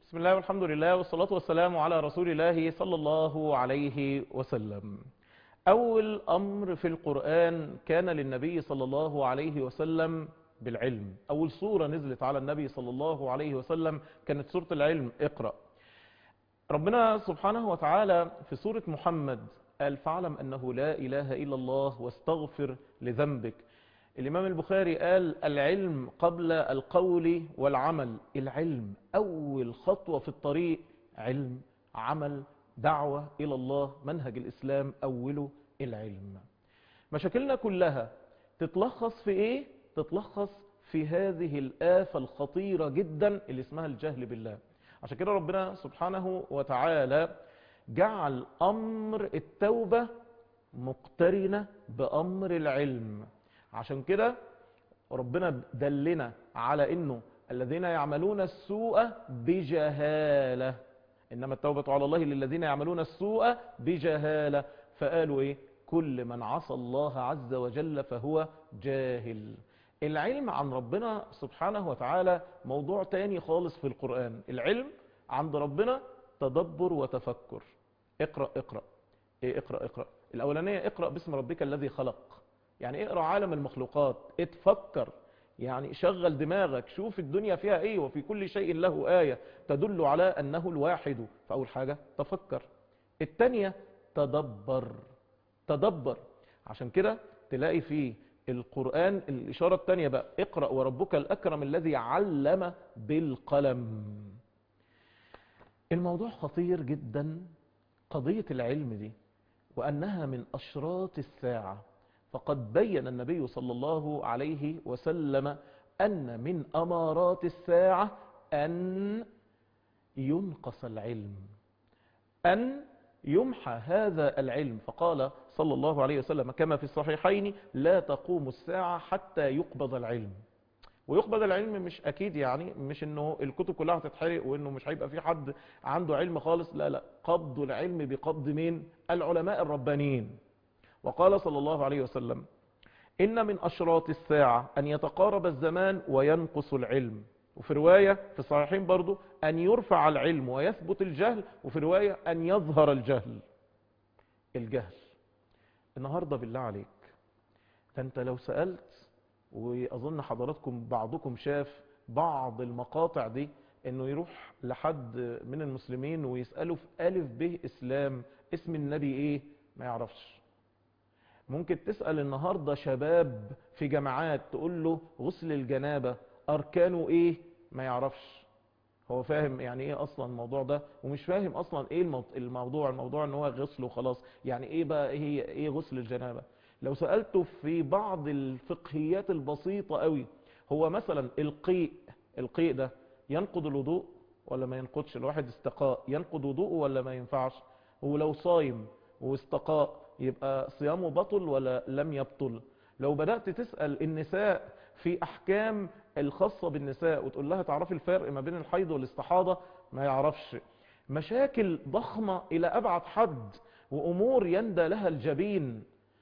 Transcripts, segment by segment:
بسم الله والحمد لله والصلاة والسلام على رسول الله صلى الله عليه وسلم أول أمر في القرآن كان للنبي صلى الله عليه وسلم بالعلم أول سورة نزلت على النبي صلى الله عليه وسلم كانت سورة العلم اقرأ ربنا سبحانه وتعالى في سورة محمد قال فاعلم أنه لا إله إلا الله واستغفر لذنبك الإمام البخاري قال العلم قبل القول والعمل العلم أول خطوة في الطريق علم عمل دعوة إلى الله منهج الإسلام أوله العلم مشاكلنا كلها تتلخص في إيه؟ تتلخص في هذه الآفة الخطيرة جدا اللي اسمها الجهل بالله عشان كده ربنا سبحانه وتعالى جعل أمر التوبة مقترنة بأمر العلم عشان كده ربنا دلنا على انه الذين يعملون السوء بجهالة انما التوبة على الله للذين يعملون السوء بجهالة فقالوا ايه كل من عصى الله عز وجل فهو جاهل العلم عن ربنا سبحانه وتعالى موضوع تاني خالص في القرآن العلم عند ربنا تدبر وتفكر اقرأ اقرأ ايه اقرأ اقرأ الاولانية اقرأ باسم ربك الذي خلق يعني اقرأ عالم المخلوقات اتفكر يعني شغل دماغك شوف الدنيا فيها ايه وفي كل شيء له آية تدل على انه الواحد فاول حاجة تفكر التانية تدبر تدبر عشان كده تلاقي في القرآن الإشارة التانية بقى اقرأ وربك الأكرم الذي علم بالقلم الموضوع خطير جدا قضية العلم دي وأنها من أشراط الساعة فقد بين النبي صلى الله عليه وسلم أن من أمارات الساعة أن ينقص العلم أن يمحى هذا العلم فقال صلى الله عليه وسلم كما في الصحيحين لا تقوم الساعة حتى يقبض العلم ويقبض العلم مش أكيد يعني مش أنه الكتب كلها هتتحرق وأنه مش هيبقى في حد عنده علم خالص لا لا قبض العلم بقبض مين العلماء الربانيين وقال صلى الله عليه وسلم إن من أشراط الساعة أن يتقارب الزمان وينقص العلم وفي رواية في الصحيحين برضو أن يرفع العلم ويثبت الجهل وفي رواية أن يظهر الجهل الجهل النهاردة بالله عليك فأنت لو سألت وأظن حضراتكم بعضكم شاف بعض المقاطع دي انه يروح لحد من المسلمين ويسأله في ألف به إسلام اسم النبي ايه ما يعرفش ممكن تسأل النهاردة شباب في جامعات تقول له غسل الجنابة أركانه إيه ما يعرفش هو فاهم يعني إيه أصلا الموضوع ده ومش فاهم أصلا إيه الموضوع الموضوع إن هو غسل وخلاص يعني إيه بقى إيه, إيه غسل الجنابة لو سألته في بعض الفقهيات البسيطة قوي هو مثلا القيء القيء ده ينقض الوضوء ولا ما ينقضش الواحد استقاء ينقض وضوءه ولا ما ينفعش ولو صايم واستقاء يبقى صيامه بطل ولا لم يبطل لو بدأت تسأل النساء في أحكام الخاصة بالنساء وتقول لها تعرفي الفرق ما بين الحيض والاستحاضة ما يعرفش مشاكل ضخمة إلى أبعد حد وأمور يندى لها الجبين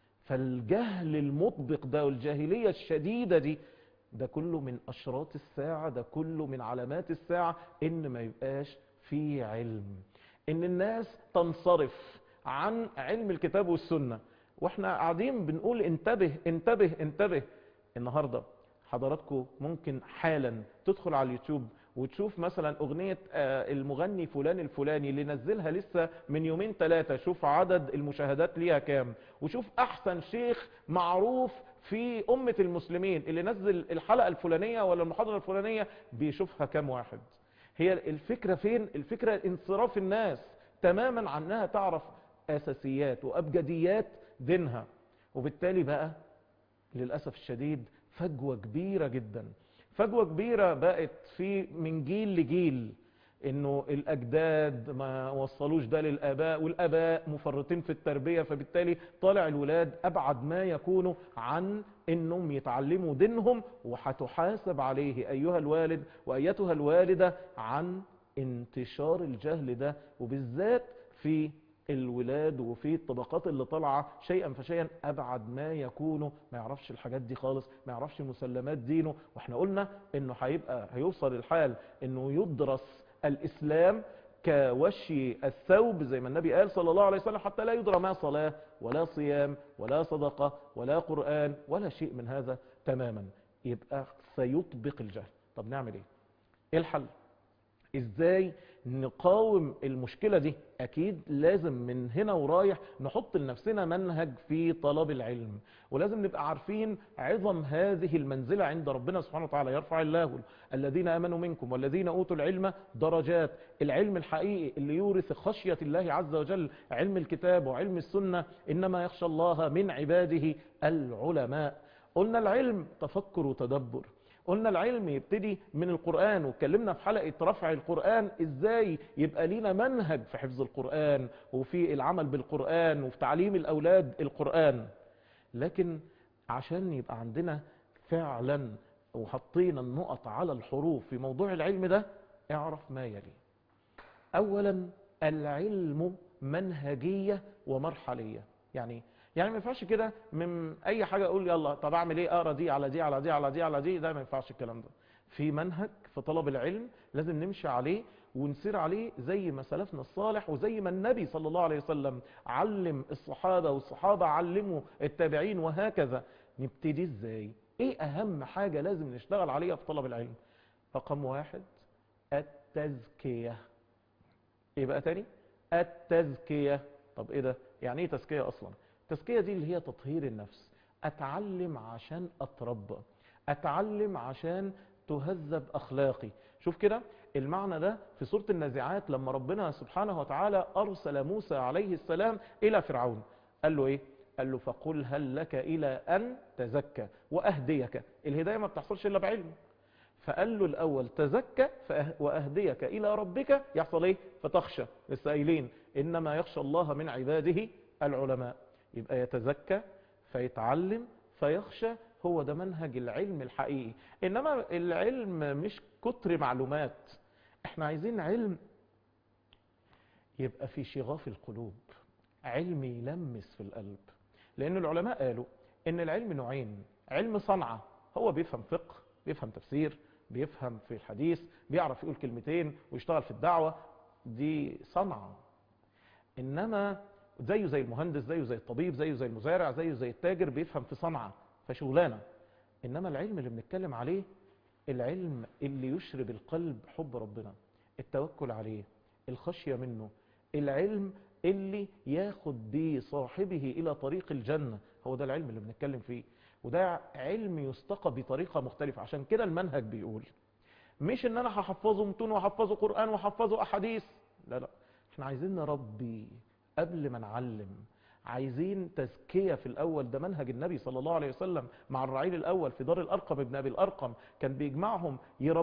فالجهل المطبق ده والجاهلية الشديدة دي ده كله من أشراط الساعة ده كله من علامات الساعة إن ما يبقاش في علم إن الناس تنصرف عن علم الكتاب والسنة واحنا قاعدين بنقول انتبه انتبه انتبه النهاردة حضراتكم ممكن حالا تدخل على اليوتيوب وتشوف مثلا اغنية المغني فلان الفلاني اللي نزلها لسه من يومين ثلاثة شوف عدد المشاهدات ليها كام وشوف احسن شيخ معروف في امة المسلمين اللي نزل الحلقة الفلانية ولا المحاضرة الفلانية بيشوفها كام واحد هي الفكرة فين الفكرة انصراف الناس تماما عنها تعرف اساسيات وابجديات دينها وبالتالي بقى للأسف الشديد فجوة كبيرة جدا فجوة كبيرة بقت في من جيل لجيل انه الاجداد ما وصلوش ده للاباء والاباء مفرطين في التربية فبالتالي طالع الولاد ابعد ما يكونوا عن انهم يتعلموا دينهم وهتحاسب عليه ايها الوالد وايتها الوالدة عن انتشار الجهل ده وبالذات في الولاد وفي الطبقات اللي طالعه شيئا فشيئا ابعد ما يكونوا ما يعرفش الحاجات دي خالص ما يعرفش مسلمات دينه واحنا قلنا انه هيبقى هيوصل الحال انه يدرس الإسلام كوشي الثوب زي ما النبي قال صلى الله عليه وسلم حتى لا يدرى ما صلاة ولا صيام ولا صدقة ولا قرآن ولا شيء من هذا تماما يبقى سيطبق الجهل طب نعمل ايه ايه الحل ازاي نقاوم المشكلة دي اكيد لازم من هنا ورايح نحط لنفسنا منهج في طلب العلم ولازم نبقى عارفين عظم هذه المنزلة عند ربنا سبحانه وتعالى يرفع الله الذين امنوا منكم والذين اوتوا العلم درجات العلم الحقيقي اللي يورث خشية الله عز وجل علم الكتاب وعلم السنة انما يخشى الله من عباده العلماء قلنا العلم تفكر وتدبر قلنا العلم يبتدي من القرآن واتكلمنا في حلقة رفع القرآن ازاي يبقى لينا منهج في حفظ القرآن وفي العمل بالقرآن وفي تعليم الأولاد القرآن لكن عشان يبقى عندنا فعلا وحطينا النقط على الحروف في موضوع العلم ده اعرف ما يلي اولا العلم منهجية ومرحلية يعني يعني ما ينفعش كده من اي حاجة اقول يلا طب اعمل ايه اقرا دي على دي على دي على دي على دي ده ما ينفعش الكلام ده في منهج في طلب العلم لازم نمشي عليه ونسير عليه زي ما سلفنا الصالح وزي ما النبي صلى الله عليه وسلم علم الصحابة والصحابة علموا التابعين وهكذا نبتدي ازاي ايه اهم حاجة لازم نشتغل عليها في طلب العلم رقم واحد التزكية ايه بقى تاني التزكية طب ايه ده يعني ايه تزكية اصلا التزكية دي اللي هي تطهير النفس اتعلم عشان اتربى اتعلم عشان تهذب اخلاقي شوف كده المعنى ده في سورة النازعات لما ربنا سبحانه وتعالى ارسل موسى عليه السلام الى فرعون قال له ايه قال له فقل هل لك الى ان تزكى واهديك الهداية ما بتحصلش الا بعلم فقال له الاول تزكى واهديك الى ربك يحصل ايه فتخشى لسه قايلين انما يخشى الله من عباده العلماء يبقى يتزكى فيتعلم فيخشى هو ده منهج العلم الحقيقي انما العلم مش كتر معلومات احنا عايزين علم يبقى في شغاف القلوب علم يلمس في القلب لان العلماء قالوا ان العلم نوعين علم صنعة هو بيفهم فقه بيفهم تفسير بيفهم في الحديث بيعرف يقول كلمتين ويشتغل في الدعوة دي صنعة انما زيه زي المهندس زيه زي الطبيب زيه زي المزارع زيه زي التاجر بيفهم في صنعة فشغلانة انما العلم اللي بنتكلم عليه العلم اللي يشرب القلب حب ربنا التوكل عليه الخشية منه العلم اللي ياخد بيه صاحبه الى طريق الجنة هو ده العلم اللي بنتكلم فيه وده علم يستقى بطريقة مختلفة عشان كده المنهج بيقول مش ان انا هحفظه متون وحفظه قرآن وحفظه احاديث لا لا احنا عايزين نربي قبل ما نعلم عايزين تزكية في الأول ده منهج النبي صلى الله عليه وسلم مع الرعيل الأول في دار الأرقم ابن أبي الأرقم كان بيجمعهم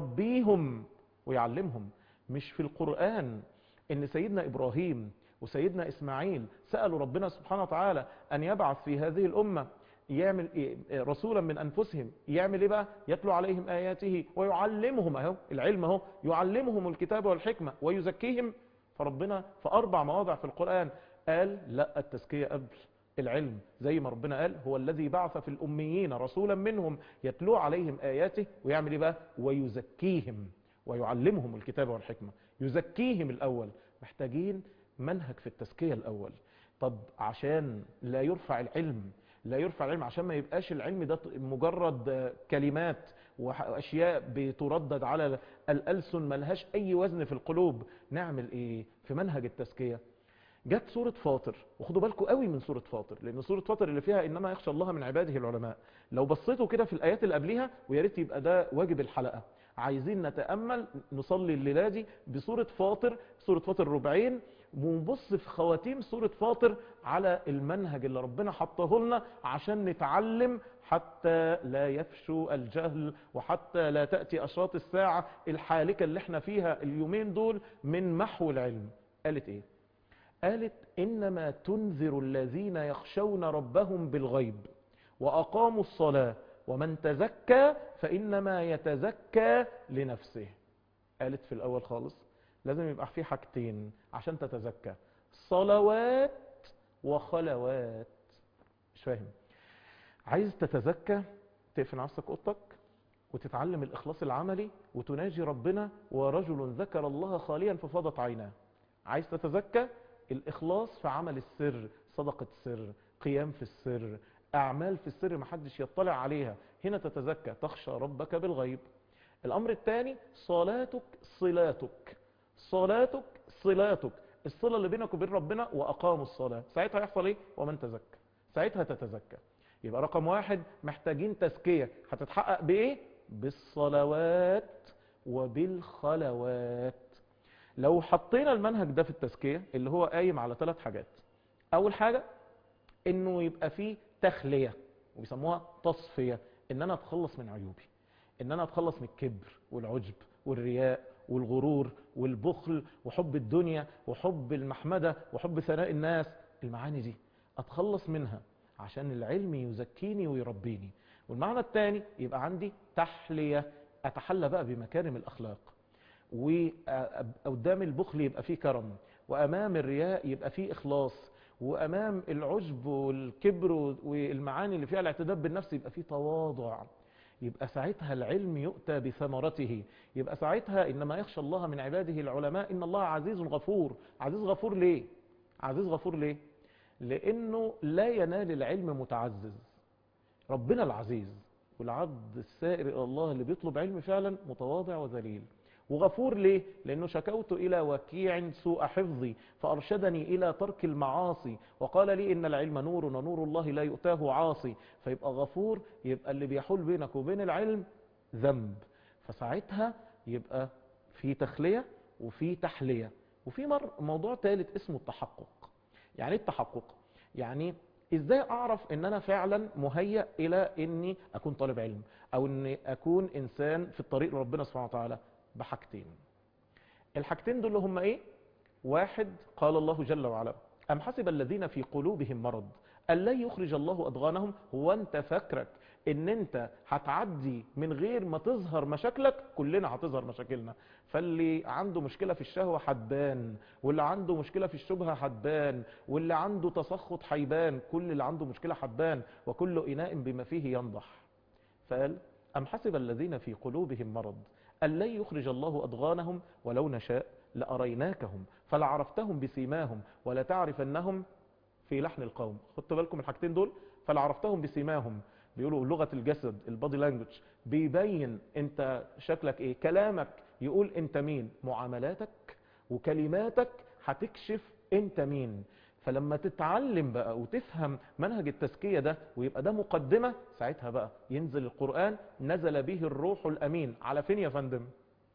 يربيهم ويعلمهم مش في القرآن إن سيدنا إبراهيم وسيدنا إسماعيل سألوا ربنا سبحانه وتعالى أن يبعث في هذه الأمة يعمل إيه رسولا من أنفسهم يعمل إيه بقى يتلو عليهم آياته ويعلمهم أهو العلم أهو يعلمهم الكتاب والحكمة ويزكيهم فربنا في أربع مواضع في القرآن قال لا التزكية قبل العلم زي ما ربنا قال هو الذي بعث في الأميين رسولا منهم يتلو عليهم آياته ويعمل إيه بقى ويزكيهم ويعلمهم الكتاب والحكمة يزكيهم الأول محتاجين منهج في التزكية الأول طب عشان لا يرفع العلم لا يرفع العلم عشان ما يبقاش العلم ده مجرد كلمات واشياء بتردد على الالسن ملهاش اي وزن في القلوب نعمل ايه في منهج التزكيه جت سورة فاطر وخدوا بالكم قوي من سورة فاطر لان سورة فاطر اللي فيها انما يخشى الله من عباده العلماء لو بصيتوا كده في الايات اللي قبليها ويا ريت يبقى ده واجب الحلقه عايزين نتامل نصلي الليله دي بسوره فاطر سوره فاطر ربعين ونبص في خواتيم سورة فاطر على المنهج اللي ربنا حطه لنا عشان نتعلم حتى لا يفشو الجهل وحتى لا تأتي أشراط الساعة الحالكة اللي احنا فيها اليومين دول من محو العلم قالت ايه قالت إنما تنذر الذين يخشون ربهم بالغيب وأقاموا الصلاة ومن تزكى فإنما يتزكى لنفسه قالت في الأول خالص لازم يبقى في حاجتين عشان تتزكى صلوات وخلوات مش فاهم عايز تتزكى تقفل نفسك اوضتك وتتعلم الإخلاص العملي وتناجي ربنا ورجل ذكر الله خاليا ففاضت عيناه عايز تتزكى الإخلاص في عمل السر صدقة السر قيام في السر أعمال في السر محدش يطلع عليها هنا تتزكى تخشى ربك بالغيب الأمر الثاني صلاتك صلاتك صلاتك صلاتك الصلة اللي بينك وبين ربنا وأقاموا الصلاة ساعتها يحصل إيه ومن تزكى ساعتها تتزكى يبقى رقم واحد محتاجين تزكية هتتحقق بإيه بالصلوات وبالخلوات لو حطينا المنهج ده في التزكية اللي هو قايم على ثلاث حاجات أول حاجة إنه يبقى فيه تخلية وبيسموها تصفية إن أنا أتخلص من عيوبي إن أنا أتخلص من الكبر والعجب والرياء والغرور والبخل وحب الدنيا وحب المحمدة وحب ثناء الناس المعاني دي أتخلص منها عشان العلم يزكيني ويربيني والمعنى الثاني يبقى عندي تحلية أتحلى بقى بمكارم الأخلاق وقدام البخل يبقى فيه كرم وأمام الرياء يبقى فيه إخلاص وأمام العجب والكبر والمعاني اللي فيها الاعتداد بالنفس يبقى فيه تواضع يبقى ساعتها العلم يؤتى بثمرته يبقى ساعتها إنما يخشى الله من عباده العلماء إن الله عزيز غفور عزيز غفور ليه عزيز غفور ليه لأنه لا ينال العلم متعزز ربنا العزيز والعبد السائر إلى الله اللي بيطلب علم فعلا متواضع وذليل وغفور ليه؟ لأنه شكوت إلى وكيع سوء حفظي فأرشدني إلى ترك المعاصي وقال لي إن العلم نور ونور الله لا يؤتاه عاصي فيبقى غفور يبقى اللي بيحول بينك وبين العلم ذنب فساعتها يبقى في تخلية وفي تحلية وفي مر موضوع ثالث اسمه التحقق يعني التحقق يعني ازاي اعرف ان انا فعلا مهيأ الى اني اكون طالب علم او اني اكون انسان في الطريق لربنا سبحانه وتعالى بحاجتين الحاجتين دول هم ايه واحد قال الله جل وعلا ام حسب الذين في قلوبهم مرض أن لا يخرج الله أضغانهم هو أنت فاكرك ان انت هتعدي من غير ما تظهر مشاكلك كلنا هتظهر مشاكلنا فاللي عنده مشكلة في الشهوة هتبان واللي عنده مشكلة في الشبهة هتبان واللي عنده تسخط هيبان كل اللي عنده مشكلة هتبان وكل إناء بما فيه ينضح فقال أم حسب الذين في قلوبهم مرض أن لن يخرج الله أضغانهم ولو نشاء لأريناكهم فلعرفتهم بسيماهم ولتعرفنهم في لحن القوم خدت بالكم الحاجتين دول فلعرفتهم بسيماهم بيقولوا لغة الجسد البادي لانجوج بيبين انت شكلك ايه كلامك يقول انت مين معاملاتك وكلماتك هتكشف انت مين فلما تتعلم بقى وتفهم منهج التزكية ده ويبقى ده مقدمة ساعتها بقى ينزل القرآن نزل به الروح الأمين على فين يا فندم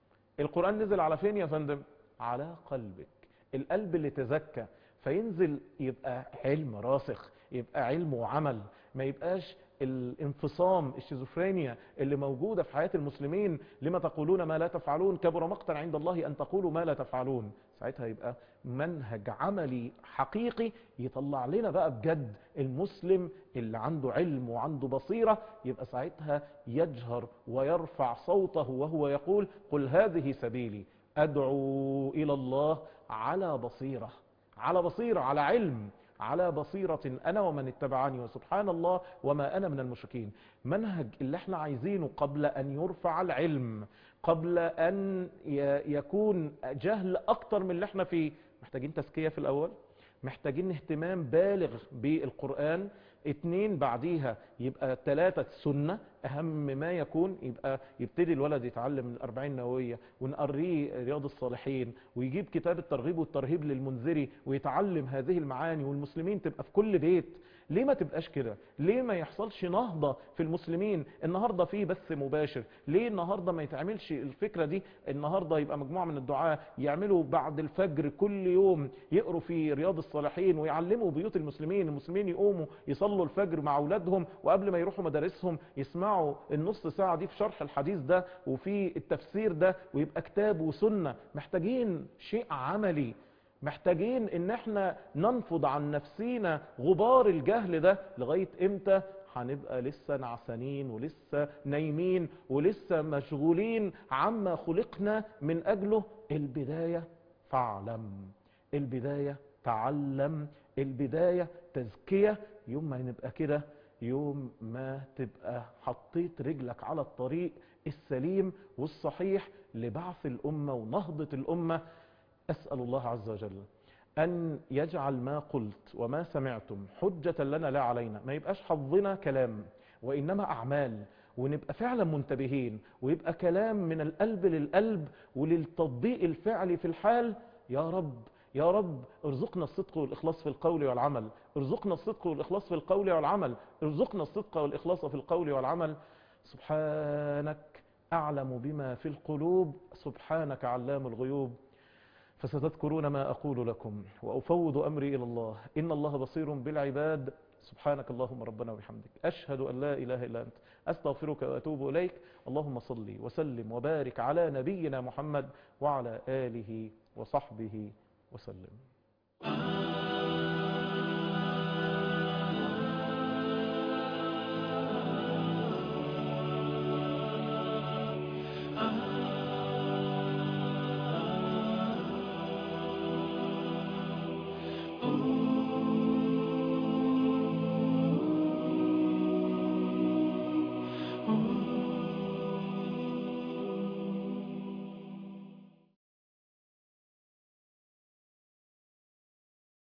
القرآن نزل على فين يا فندم على قلبك القلب اللي تزكى فينزل يبقى علم راسخ يبقى علم وعمل ما يبقاش الانفصام الشيزوفرينيا اللي موجودة في حياة المسلمين لما تقولون ما لا تفعلون كبر مقتا عند الله أن تقولوا ما لا تفعلون ساعتها يبقى منهج عملي حقيقي يطلع لنا بقى بجد المسلم اللي عنده علم وعنده بصيرة يبقى ساعتها يجهر ويرفع صوته وهو يقول قل هذه سبيلي أدعو إلى الله على بصيرة على بصيرة على علم على بصيرة أنا ومن اتبعني وسبحان الله وما أنا من المشركين منهج اللي احنا عايزينه قبل أن يرفع العلم قبل أن يكون جهل أكتر من اللي احنا فيه محتاجين تزكية في الأول محتاجين اهتمام بالغ بالقرآن اتنين بعديها يبقى ثلاثة سنة أهم ما يكون يبقى يبتدي الولد يتعلم الأربعين نووية ونقريه رياض الصالحين ويجيب كتاب الترغيب والترهيب للمنذري ويتعلم هذه المعاني والمسلمين تبقى في كل بيت ليه ما تبقاش كده ليه ما يحصلش نهضة في المسلمين النهاردة في بث مباشر ليه النهاردة ما يتعملش الفكرة دي النهاردة يبقى مجموعة من الدعاة يعملوا بعد الفجر كل يوم يقروا في رياض الصالحين ويعلموا بيوت المسلمين المسلمين يقوموا يصلوا الفجر مع أولادهم وقبل ما يروحوا مدارسهم يسمعوا النص ساعة دي في شرح الحديث ده وفي التفسير ده ويبقى كتاب وسنة محتاجين شيء عملي محتاجين ان احنا ننفض عن نفسينا غبار الجهل ده لغاية امتى هنبقى لسه نعسانين ولسه نايمين ولسه مشغولين عما خلقنا من اجله البداية فاعلم البداية تعلم البداية تزكية يوم ما نبقى كده يوم ما تبقى حطيت رجلك على الطريق السليم والصحيح لبعث الأمة ونهضة الأمة أسأل الله عز وجل أن يجعل ما قلت وما سمعتم حجة لنا لا علينا ما يبقاش حظنا كلام وإنما أعمال ونبقى فعلا منتبهين ويبقى كلام من القلب للقلب وللتطبيق الفعلي في الحال يا رب يا رب ارزقنا الصدق والإخلاص في القول والعمل ارزقنا الصدق والإخلاص في القول والعمل ارزقنا الصدق والإخلاص في القول والعمل سبحانك أعلم بما في القلوب سبحانك علام الغيوب فستذكرون ما أقول لكم وأفوض أمري إلى الله إن الله بصير بالعباد سبحانك اللهم ربنا وبحمدك أشهد أن لا إله إلا أنت أستغفرك وأتوب إليك اللهم صل وسلم وبارك على نبينا محمد وعلى آله وصحبه وسلم